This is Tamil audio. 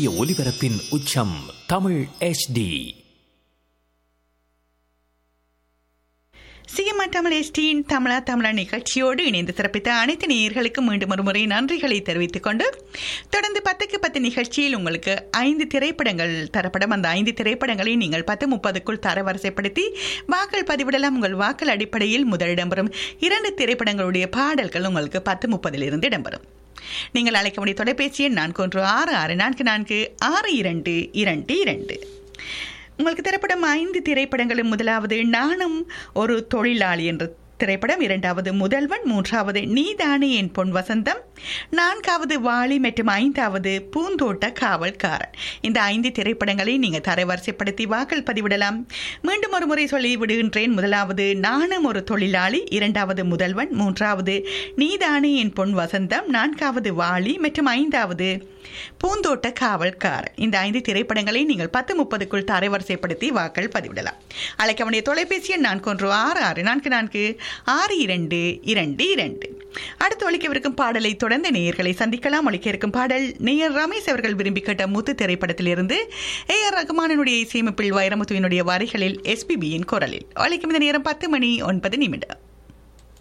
சூரிய ஒளிபரப்பின் உச்சம் தமிழ் HD சிஎம்ஆ தமிழ் எஸ்டியின் தமிழா தமிழா நிகழ்ச்சியோடு இணைந்து சிறப்பித்த அனைத்து நேயர்களுக்கும் மீண்டும் ஒரு முறை நன்றிகளை தெரிவித்துக் கொண்டு தொடர்ந்து பத்துக்கு பத்து நிகழ்ச்சியில் உங்களுக்கு ஐந்து திரைப்படங்கள் தரப்படும் அந்த ஐந்து திரைப்படங்களை நீங்கள் பத்து முப்பதுக்குள் தரவரிசைப்படுத்தி வாக்கள் பதிவிடலாம் உங்கள் வாக்கள் அடிப்படையில் முதல் இடம்பெறும் இரண்டு திரைப்படங்களுடைய பாடல்கள் உங்களுக்கு பத்து முப்பதிலிருந்து இடம்பெறும் நீங்கள் அழைக்க வேண்டிய தொலைபேசி எண் நான்கு ஒன்று ஆறு ஆறு நான்கு நான்கு ஆறு இரண்டு இரண்டு இரண்டு உங்களுக்கு திரைப்படம் ஐந்து திரைப்படங்களும் முதலாவது நானும் ஒரு தொழிலாளி என்ற திரைப்படம் இரண்டாவது முதல்வன் மூன்றாவது நீதானே என் பொன் வசந்தம் நான்காவது வாலி மற்றும் ஐந்தாவது பூந்தோட்ட காவல்காரன் இந்த ஐந்து திரைப்படங்களை நீங்கள் தரவரிசைப்படுத்தி வாக்கள் பதிவிடலாம் மீண்டும் ஒரு முறை சொல்லி விடுகின்றேன் முதலாவது நானும் ஒரு தொழிலாளி இரண்டாவது முதல்வன் மூன்றாவது நீதானே என் பொன் வசந்தம் நான்காவது வாலி மற்றும் ஐந்தாவது பூந்தோட்ட காவல்காரன் இந்த ஐந்து திரைப்படங்களை நீங்கள் பத்து முப்பதுக்குள் தரைவரிசைப்படுத்தி வாக்கள் பதிவிடலாம் அழைக்க வேண்டிய தொலைபேசி எண் நான்கு ஒன்று ஆறு ஆறு நான்கு நான்கு ஆறு இரண்டு இரண்டு இரண்டு அடுத்து ஒழிக்கவிருக்கும் பாடலை தொடர்ந்து நேயர்களை சந்திக்கலாம் ஒழிக்க இருக்கும் பாடல் நேயர் ரமேஷ் அவர்கள் விரும்பி கேட்ட முத்து திரைப்படத்திலிருந்து ஏ ஆர் ரகுமானனுடைய இசையமைப்பில் வைரமுத்துவினுடைய வரிகளில் எஸ்பிபியின் குரலில் ஒழிக்கும் இந்த நேரம் பத்து மணி ஒன்பது நிமிடம்